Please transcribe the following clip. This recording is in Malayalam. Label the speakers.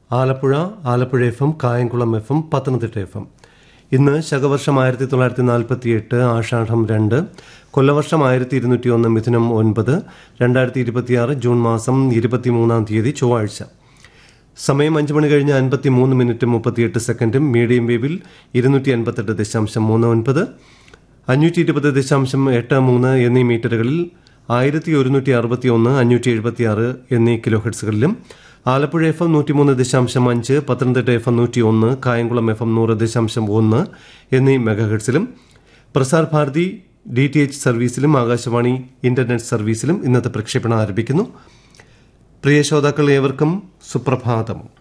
Speaker 1: Alappuzha Alappuzha F M Kayamkulam F M Pathanamthitta F M ഇന്ന് ശകവർഷം ആയിരത്തി തൊള്ളായിരത്തി നാൽപ്പത്തി എട്ട് ആഷാഢം രണ്ട് കൊല്ലവർഷം ആയിരത്തി ഇരുന്നൂറ്റി ഒന്ന് മിഥുനം ഒൻപത് രണ്ടായിരത്തി ഇരുപത്തിയാറ് ജൂൺ മാസം ഇരുപത്തിമൂന്നാം തീയതി ചൊവ്വാഴ്ച സമയം അഞ്ച് മണി കഴിഞ്ഞ് അൻപത്തി മൂന്ന് മിനിറ്റ് മുപ്പത്തിയെട്ട് സെക്കൻഡും മീഡിയം വേവിൽ ഇരുന്നൂറ്റി അൻപത്തെട്ട് ദശാംശം മൂന്ന് ഒൻപത് അഞ്ഞൂറ്റി ഇരുപത് ദശാംശം എട്ട് മൂന്ന് എന്നീ മീറ്ററുകളിൽ ആയിരത്തി ഒരുന്നൂറ്റി അറുപത്തി ഒന്ന് അഞ്ഞൂറ്റി എഴുപത്തി ആറ് എന്നീ കിലോ ഹെഡ്സുകളിലും ആലപ്പുഴ എഫ് എം നൂറ്റിമൂന്ന് ദശാംശം അഞ്ച് പത്തനംതിട്ട എഫ് എം നൂറ്റി ഒന്ന് കായംകുളം എഫ് എം നൂറ് ദശാംശം ഒന്ന് എന്നീ മെഗാഹെഡ്സിലും Prasar Bharati D T H സർവീസിലും ആകാശവാണി ഇന്റർനെറ്റ് സർവീസിലും ഇന്നത്തെ പ്രക്ഷേപണം ആരംഭിക്കുന്നു പ്രിയ ശ്രോതാക്കൾ ഏവർക്കും സുപ്രഭാതം